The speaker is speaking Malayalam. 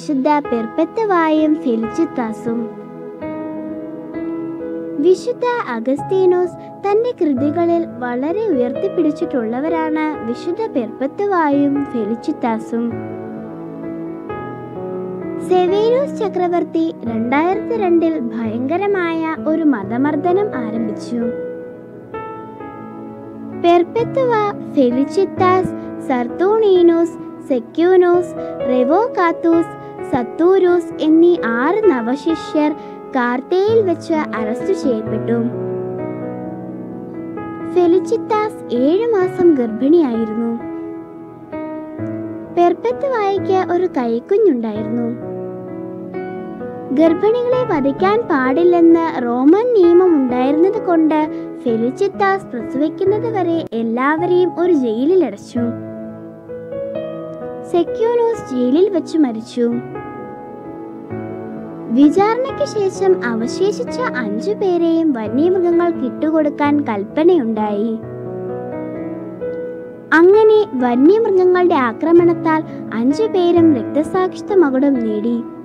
വിശുദ്ധ പെർപ്പത്തവായും ഫെലിച്ചിത്താസും വിശുദ്ധ അഗസ്തീനോസ് തന്റെ കൃതികളിൽ വളരെ ഉയർത്തിപ്പിടിച്ചിട്ടുള്ളവരാണ് വിശുദ്ധ പെർപ്പത്തവായും ഫെലിച്ചിത്താസും സെവേനോസ് ചക്രവർത്തി രണ്ടായിരത്തി രണ്ടിൽ ഭയങ്കരമായ ഒരു മതമർദ്ദനം ആരംഭിച്ചു പെർപ്പെത്തുവ ഫെലിച്ചിത്താസ് സർത്തൂണീനോസ് സെക്യൂനോസ് റെവോകാത്തൂസ് സത്തൂരോസ് എന്നീ ആറ് നവശിഷ്യർ കാർത്തേയിൽ വെച്ച് അറസ്റ്റ് ചെയ്യപ്പെട്ടു ഫെലിച്ചിത്താസ് ഏഴു മാസം ഗർഭിണിയായിരുന്നു പെർപ്പെത്തുവായ്ക്ക് ഒരു കൈക്കുഞ്ഞുണ്ടായിരുന്നു ഗർഭിണികളെ വധിക്കാൻ പാടില്ലെന്ന് റോമൻ നിയമം ഉണ്ടായിരുന്നത് കൊണ്ട് ഫെലിച്ചിത്താസ് പ്രസവിക്കുന്നത് വരെ എല്ലാവരെയും ഒരു ജയിലിൽ അടച്ചു സെക്യൂനോസ് ജയിലിൽ വെച്ച് മരിച്ചു വിചാരണയ്ക്ക് ശേഷം അവശേഷിച്ച അഞ്ചു പേരെയും വന്യമൃഗങ്ങൾക്ക് ഇട്ടുകൊടുക്കാൻ കൽപ്പനയുണ്ടായി അങ്ങനെ വന്യമൃഗങ്ങളുടെ ആക്രമണത്താൽ അഞ്ചു പേരും രക്തസാക്ഷിത്വ മകുടം നേടി